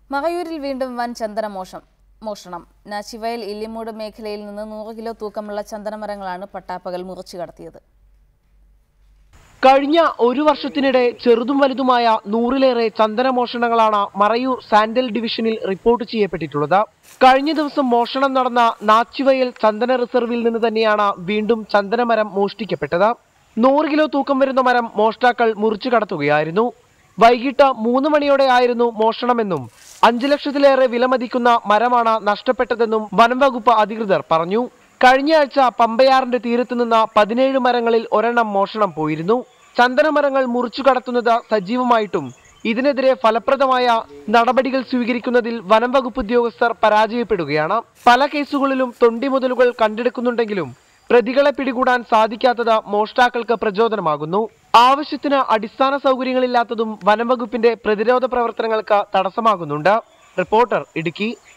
മറയൂരിൽ വീണ്ടും വൻ ചന്ദനമോഷം മോഷണം നാച്ചിവയൽ ഇല്ലിമൂട് മേഖലയിൽ നിന്ന് നൂറ് കിലോ തൂക്കമുള്ള ചന്ദനമരങ്ങളാണ് പട്ടാപ്പകൽ മുറിച്ചു കടത്തിയത് കഴിഞ്ഞ ഒരു വർഷത്തിനിടെ ചെറുതും വലുതുമായ നൂറിലേറെ ചന്ദനമോഷണങ്ങളാണ് മറയൂർ സാൻഡൽ ഡിവിഷനിൽ റിപ്പോർട്ട് ചെയ്യപ്പെട്ടിട്ടുള്ളത് കഴിഞ്ഞ ദിവസം മോഷണം നടന്ന നാച്ചിവയൽ ചന്ദന റിസർവിൽ നിന്ന് തന്നെയാണ് വീണ്ടും ചന്ദനമരം മോഷ്ടിക്കപ്പെട്ടത് നൂറ് കിലോ തൂക്കം വരുന്ന മരം മോഷ്ടാക്കൾ മുറിച്ചു കടത്തുകയായിരുന്നു വൈകിട്ട് മൂന്ന് മണിയോടെ ആയിരുന്നു മോഷണമെന്നും അഞ്ചു ലക്ഷത്തിലേറെ വിലമതിക്കുന്ന മരമാണ് നഷ്ടപ്പെട്ടതെന്നും വനം വകുപ്പ് അധികൃതർ പറഞ്ഞു കഴിഞ്ഞയാഴ്ച പമ്പയാറിന്റെ തീരത്തു നിന്ന് പതിനേഴ് മരങ്ങളിൽ ഒരെണ്ണം മോഷണം പോയിരുന്നു ചന്ദനമരങ്ങൾ മുറിച്ചു കടത്തുന്നത് സജീവമായിട്ടും ഇതിനെതിരെ ഫലപ്രദമായ നടപടികൾ സ്വീകരിക്കുന്നതിൽ വനം വകുപ്പ് ഉദ്യോഗസ്ഥർ പരാജയപ്പെടുകയാണ് പല കേസുകളിലും തൊണ്ടി മുതലുകൾ കണ്ടെടുക്കുന്നുണ്ടെങ്കിലും പ്രതികളെ പിടികൂടാൻ സാധിക്കാത്തത് മോഷ്ടാക്കൾക്ക് പ്രചോദനമാകുന്നു ആവശ്യത്തിന് അടിസ്ഥാന സൗകര്യങ്ങളില്ലാത്തതും വനം വകുപ്പിന്റെ പ്രതിരോധ പ്രവർത്തനങ്ങൾക്ക് തടസ്സമാകുന്നുണ്ട് റിപ്പോർട്ടർ ഇടുക്കി